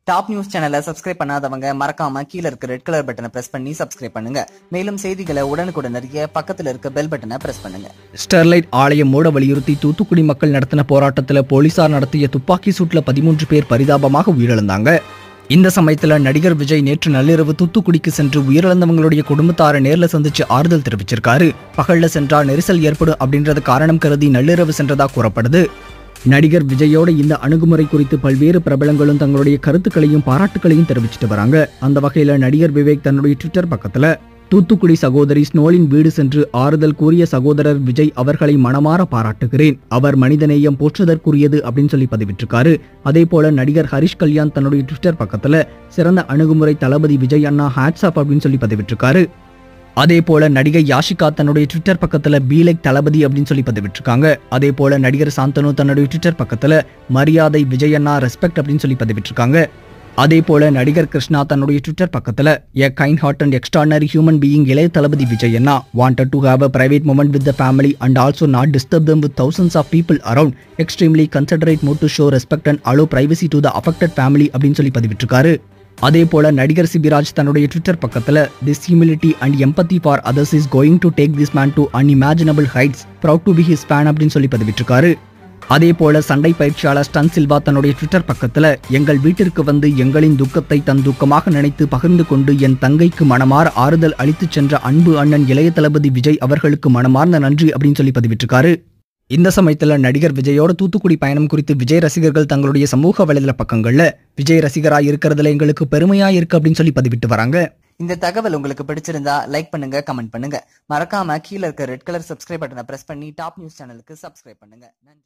top news சேனலை subscribe பண்ணாதவங்க மறக்காம கீழ இருக்க ரெட் கலர் பட்டனை பிரஸ் பண்ணி சப்ஸ்கிரைப் பண்ணுங்க மேலும் செய்திகளை உடனுக்குடன் அறிய பக்கத்துல இருக்க பெல் பட்டனை பிரஸ் பண்ணுங்க ஸ்டெர்லைட் ஆலயம் மூட வலியுறுத்தி தூத்துக்குடி மக்கள் நடத்தின போராட்டத்தில் போலீசார் நடத்திய துப்பாக்கி சூட்ல பதிமூன்று பேர் பரிதாபமாக உயிரிழந்தாங்க இந்த சமயத்துல நடிகர் விஜய் நேற்று நள்ளிரவு தூத்துக்குடிக்கு சென்று உயிரிழந்தவங்களுடைய குடும்பத்தாரை நேர்ல சந்திச்சு ஆறுதல் தெரிவிச்சிருக்காரு பகல்ல சென்றா நெரிசல் ஏற்படும் அப்படின்றது காரணம் கருதி நள்ளிரவு சென்றதா கூறப்படுது நடிகர் விஜயோட இந்த அணுகுமுறை குறித்து பல்வேறு பிரபலங்களும் தங்களுடைய கருத்துக்களையும் பாராட்டுகளையும் தெரிவிச்சிட்டு வராங்க அந்த வகையில நடிகர் விவேக் தன்னுடைய ட்விட்டர் பக்கத்துல தூத்துக்குடி சகோதரி ஸ்னோலின் வீடு சென்று ஆறுதல் கூறிய சகோதரர் விஜய் அவர்களை மனமாற பாராட்டுகிறேன் அவர் மனிதநேயம் போற்றுதற்குரியது அப்படின்னு சொல்லி பதிவிட்டிருக்காரு அதே போல நடிகர் ஹரிஷ் கல்யாண் தன்னுடைய ட்விட்டர் பக்கத்துல சிறந்த அணுகுமுறை தளபதி விஜய் அண்ணா ஹேட்ஸ் ஆப் அப்படின்னு சொல்லி பதிவிட்டிருக்காரு அதே போல நடிகை யாஷிகா தன்னுடைய ட்விட்டர் பக்கத்துல பீலைக் தளபதி அப்படின்னு சொல்லி பதிவிட்டிருக்காங்க அதே போல நடிகர் சாந்தனு தன்னுடைய ட்விட்டர் பக்கத்துல மரியாதை விஜய் அண்ணா ரெஸ்பெக்ட் அப்படின்னு சொல்லி பதிவிட்டிருக்காங்க அதே போல நடிகர் கிருஷ்ணா தன்னுடைய ட்விட்டர் பக்கத்துல a kind heart and extraordinary human being இளைய தளபதி விஜய் அண்ணா wanted to have a private moment with the family and also not disturb them with thousands of people around extremely considerate mode to show respect and allow privacy to the affected family அப்படின்னு சொல்லி பதிவிட்டிருக்காரு அதே போல நடிகர் சிபிராஜ் தன்னுடைய Twitter பக்கத்துல this humility and empathy for others is going to take this man to unimaginable heights proud to be his fan அப்படின்னு சொல்லி பதிவிட்டிருக்காரு அதே போல சண்டை பயிற்சியாளர் ஸ்டன் சில்வா தன்னுடைய ட்விட்டர் பக்கத்துல எங்கள் வீட்டிற்கு வந்து எங்களின் துக்கத்தை தன் துக்கமாக நினைத்து பகிர்ந்து கொண்டு என் தங்கைக்கு மனமாற ஆறுதல் அளித்துச் சென்ற அன்பு அண்ணன் இளைய தளபதி விஜய் அவர்களுக்கு மனமார்ந்த நன்றி அப்படின்னு சொல்லி பதிவிட்டிருக்காரு இந்த சமயத்துல நடிகர் விஜயோட தூத்துக்குடி பயணம் குறித்து விஜய் ரசிகர்கள் தங்களுடைய சமூக வலைதள பக்கங்கள்ல விஜய் ரசிகரா இருக்கிறதுல எங்களுக்கு பெருமையா இருக்கு அப்படின்னு சொல்லி பதிவிட்டு வராங்க இந்த தகவல் உங்களுக்கு பிடிச்சிருந்தா லைக் பண்ணுங்க கமெண்ட் பண்ணுங்க மறக்காம கீழ இருக்க ரெட் கலர் சப்ஸ்கிரைப் பட்டனை பிரஸ் பண்ணி டாப் நியூஸ் சேனலுக்கு சப்ஸ்கிரைப் பண்ணுங்க நன்றி